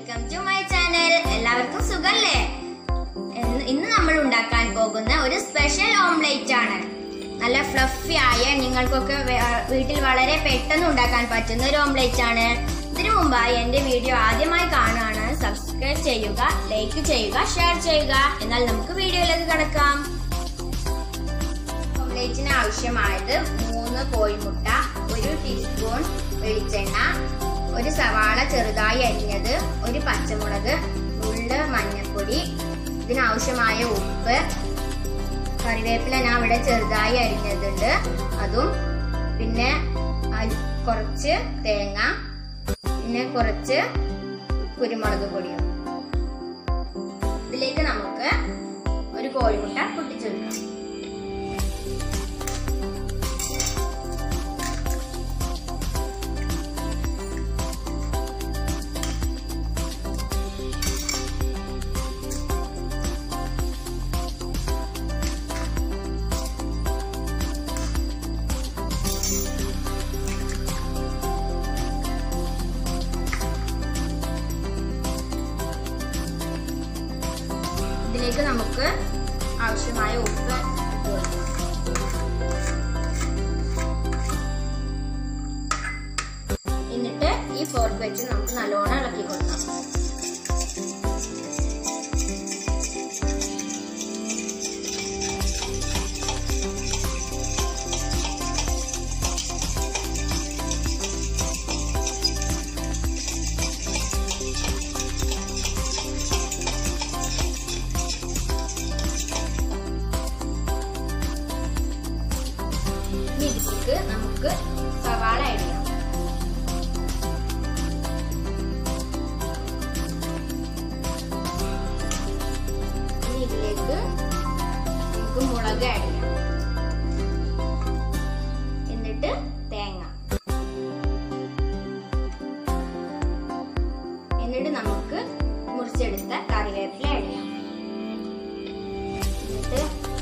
welcome to my channel എല്ലാവർക്കും സുഖല്ലേ ഇന്ന് ഇന്ന് നമ്മൾ ഉണ്ടാക്കാൻ പോകുന്ന ഒരു സ്പെഷ്യൽ ഓംലേറ്റ് ആണ് നല്ല ഫ്ലഫി ആയ നിങ്ങൾക്കൊക്കെ വേ- വീട്ടിൽ വളരെ പെട്ടെന്ന് ഉണ്ടാക്കാൻ പറ്റുന്ന ഒരു ഓംലേറ്റ് ആണ് ഇതിനു മുമ്പായി എന്റെ വീഡിയോ ആദ്യമായി കാണുകയാണ് സബ്സ്ക്രൈബ് ചെയ്യുക ലൈക്ക് ചെയ്യുക ഷെയർ ചെയ്യുക എന്നാൽ നമുക്ക് വീഡിയോയിലേക്ക് കിടക്കാം ഓംലേറ്റിന് ആവശ്യമായത് മൂന്ന് കോഴിമുട്ട ഒരു ടീസ്പൂൺ വെളിച്ചെണ്ണ ഒരു സവാള ചെറുതായി അരിഞ്ഞത് ഒരു പച്ചമുളക് നുള്ള് മഞ്ഞൾപ്പൊടി ഇതിനാവശ്യമായ ഉപ്പ് കറിവേപ്പില ഞാൻ ഇവിടെ ചെറുതായി അരിഞ്ഞതുണ്ട് അതും പിന്നെ അരി- കുറച്ച് തേങ്ങ പിന്നെ കുറച്ച് കുരുമുളക് പൊടിയും ഇതിലേക്ക് നമുക്ക് ഒരു കോഴിമുട്ട പൊട്ടിച്ചെടുക്കാം ഇതിലേക്ക് നമുക്ക് ആവശ്യമായ ഉപ്പ് ഇട്ട് കൊടുക്കാം എന്നിട്ട് ഈ ഫോർക്ക് വെച്ച് നമുക്ക് നല്ലോണം ഇളക്കി കൊടുക്കാം ഇനി ഇതിലേക്ക് നമുക്ക് സവാള ആഡ് ചെയ്യാം ഇനി ഇതിലേക്ക് നമുക്ക് മുളക് ആഡ് ചെയ്യാം എന്നിട്ട് തേങ്ങ എന്നിട്ട് നമുക്ക് മുറിച്ചെടുത്ത കറിവേപ്പില ആഡ് ചെയ്യാം എന്നിട്ട്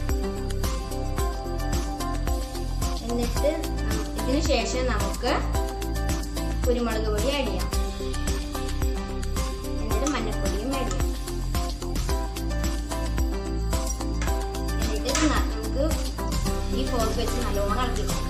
എന്നിട്ട് നം- ഇതിന് ശേഷം നമുക്ക് കുരുമുളക് പൊടി ആഡ് ചെയ്യാം എന്നിട്ട് മഞ്ഞൾപ്പൊടിയും ആഡ് ചെയ്യാം എന്നിട്ട് ഇത് ന- നമുക്ക് ഈ ഫോർക്ക് വെച്ച് നല്ലോണം ഇളക്കി കൊടുക്കാം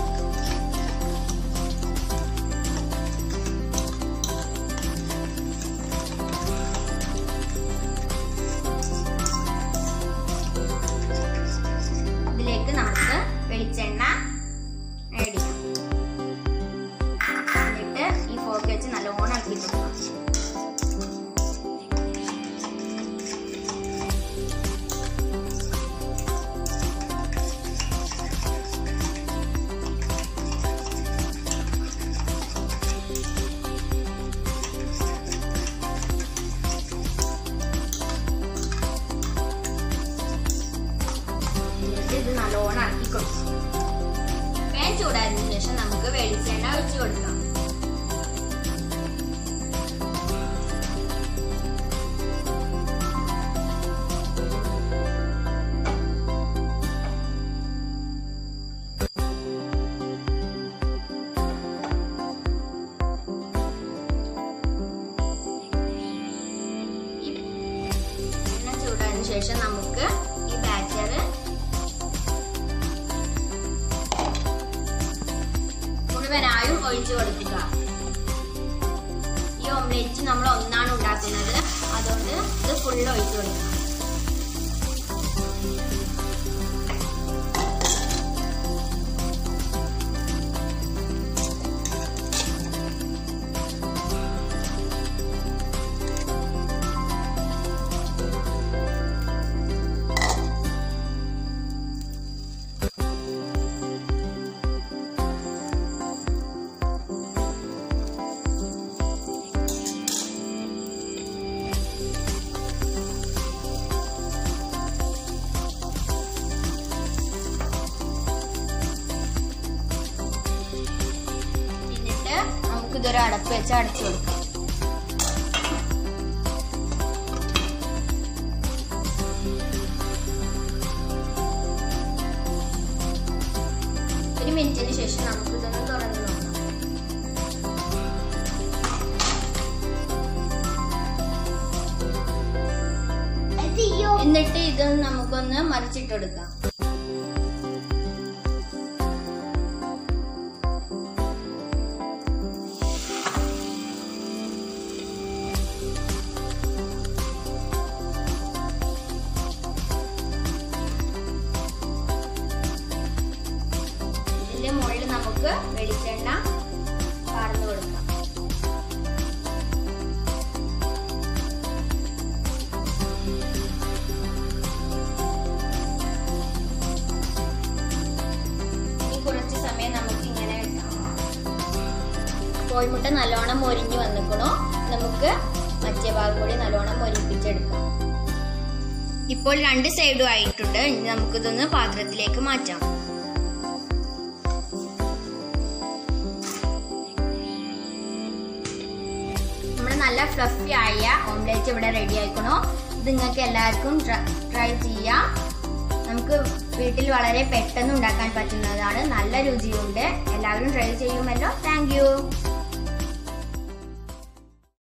ഇതിലേക്ക് നമുക്ക് വെളിച്ചെണ്ണ ആഡ് ചെയ്യാം എന്നിട്ട് ഈ ഫോർക്ക് വെച്ച് നല്ലോണം ഇളക്കി കൊടുക്കാം എന്നിട്ട് ഇത് നല്ലോണം ഇളക്കി കൊടുക്കാം പാൻ ചൂടായതിനു ശേഷം നമുക്ക് വെളിച്ചെണ്ണ ഒഴിച്ചു കൊടുക്കാം ഈ എണ്ണ ചൂടായതിനു ശേഷം നമുക്ക് ഈ ബാറ്റർ മുഴുവനായും ഒഴിച്ചു കൊടുക്കുക ഈ ഓംലേറ്റ് നമ്മൾ ഒന്നാണ് ഉണ്ടാക്കുന്നത് അതുകൊണ്ട് ഇത് ഫുള്ള് ഒഴിച്ചു കൊടുക്കുക എന്നിട്ട് നമുക്ക് ഇതൊരു അടപ്പ് വെച്ച് അടച്ചു കൊടുക്കാം ഒരു മിനിറ്റിന് ശേഷം നമുക്ക് ഇതൊന്ന് തുറന്ന് നോക്കാം എന്നിട്ട് ഇതൊന്ന് നമുക്കൊന്ന് മറിച്ചിട്ട് കൊടുക്കാം ഇതിന്റെ മുകളിൽ നമുക്ക് വെളിച്ചെണ്ണ പാർന്നു കൊടുക്കാം ഇനി കുറച്ച് സമയം നമുക്ക് ഇങ്ങനെ വെക്കാം കോഴിമുട്ട നല്ലോണം മൊരിഞ്ഞു വന്നിക്കണോ നമുക്ക് മറ്റേ ഭാഗം കൂടി നല്ലോണം മൊരിപ്പിച്ചെടുക്കാം ഇപ്പോൾ രണ്ട് സൈഡും ആയിട്ടുണ്ട് ഇനി നമുക്കിതൊന്ന് പാത്രത്തിലേക്ക് മാറ്റാം നമ്മുടെ നല്ല ഫ്ലഫി ആയ ഓംലേറ്റ് ഇവിടെ റെഡി ആയിക്കണോ ഇത് നിങ്ങൾക്ക് എല്ലാവർക്കും ട്രൈ ചെയ്യാം നമുക്ക് വീട്ടിൽ വളരെ പെട്ടെന്ന് ഉണ്ടാക്കാൻ പറ്റുന്നതാണ് നല്ല രുചിയുണ്ട് എല്ലാവരും ട്രൈ ചെയ്യുമല്ലോ താങ്ക്